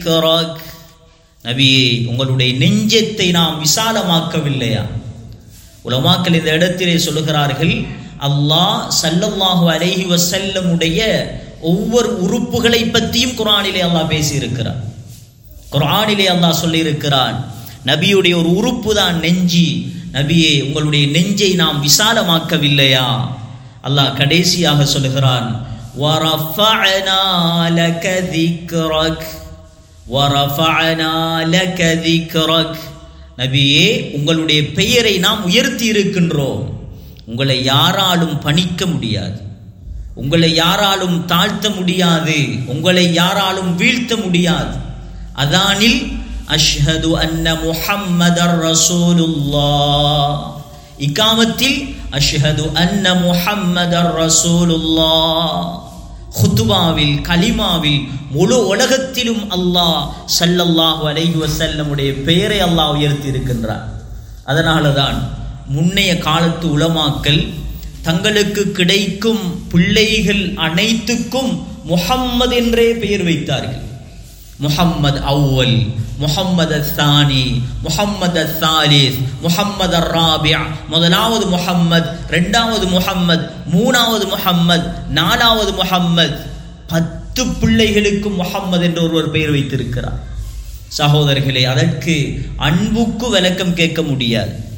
ذكرك நபியே உங்களுடைய நெஞ்சத்தை நாம் விசாலமாக்கவில்லையா உலமாக்கள் இந்த இடத்திலே சொல்லுகிறார்கள் அல்லாஹ் சல்லல்லாஹு அலைஹி வஸல்லமுடைய ஒவ்வொரு உறுப்புகளை பற்றியும் குர்ஆனிலே அல்லாஹ் பேசியிருக்கிறார் குர்ஆனிலே அல்லாஹ் சொல்லியிருக்கிறான் நபியுடைய ஒரு உறுப்பு தான் நெஞ்சி நபியே உங்களுடைய நெஞ்சை நாம் விசாலமாக்கவில்லையா அல்லாஹ் கடைசியாக சொல்லுகிறான் وَرَفَعْنَا لَكَ ذِكْرَكَ وَرَفَعْنَا لَكَ ذِكْرَكَ நபியே உங்களுடைய பெயரை நாம் உயர்த்தி இருக்கின்றோம் உங்களை யாராலும் பணிக்க முடியாது உங்களை யாராலும் தாழ்த்த முடியாது உங்களை யாராலும் வீழ்த்த முடியாது அதானில் அஷ்ஹது அன்ன முஹம்மதர் ரசூலுல்லாஹ் இக்காமத்தில் அஷ்ஹது அன்ன முஹம்மதர் ரசூலுல்லாஹ் ஹுத்துபாவில் கலிமாவில் முழு உலகத்திலும் அல்லாஹ் சல்லல்லாஹு அலைஹி வஸல்லமுடைய பெயரை அல்லாஹ் உயர்த்தி இருக்கின்றார் அதனால தான் முன்னைய காலத்து உலமாக்கள் தங்களுக்கு கிடைக்கும் பிள்ளைகள் அனைத்துக்கும் முஹம்மது என்றே பெயர் வைத்தார்கள் முஹம்மது அவ்வல் முஹம்மது தானி முஹம்மது தாலிஸ் முஹம்மது ராபியா முதலாவது முஹம்மத் ரெண்டாவது முஹம்மத் மூணாவது முஹம்மத் நாலாவது முஹம்மத் பத்து பிள்ளைகளுக்கு முஹம்மது என்று ஒருவர் பெயர் வைத்திருக்கிறார் சகோதரர்களே அதற்கு அன்புக்கு விளக்கம் கேட்க முடியாது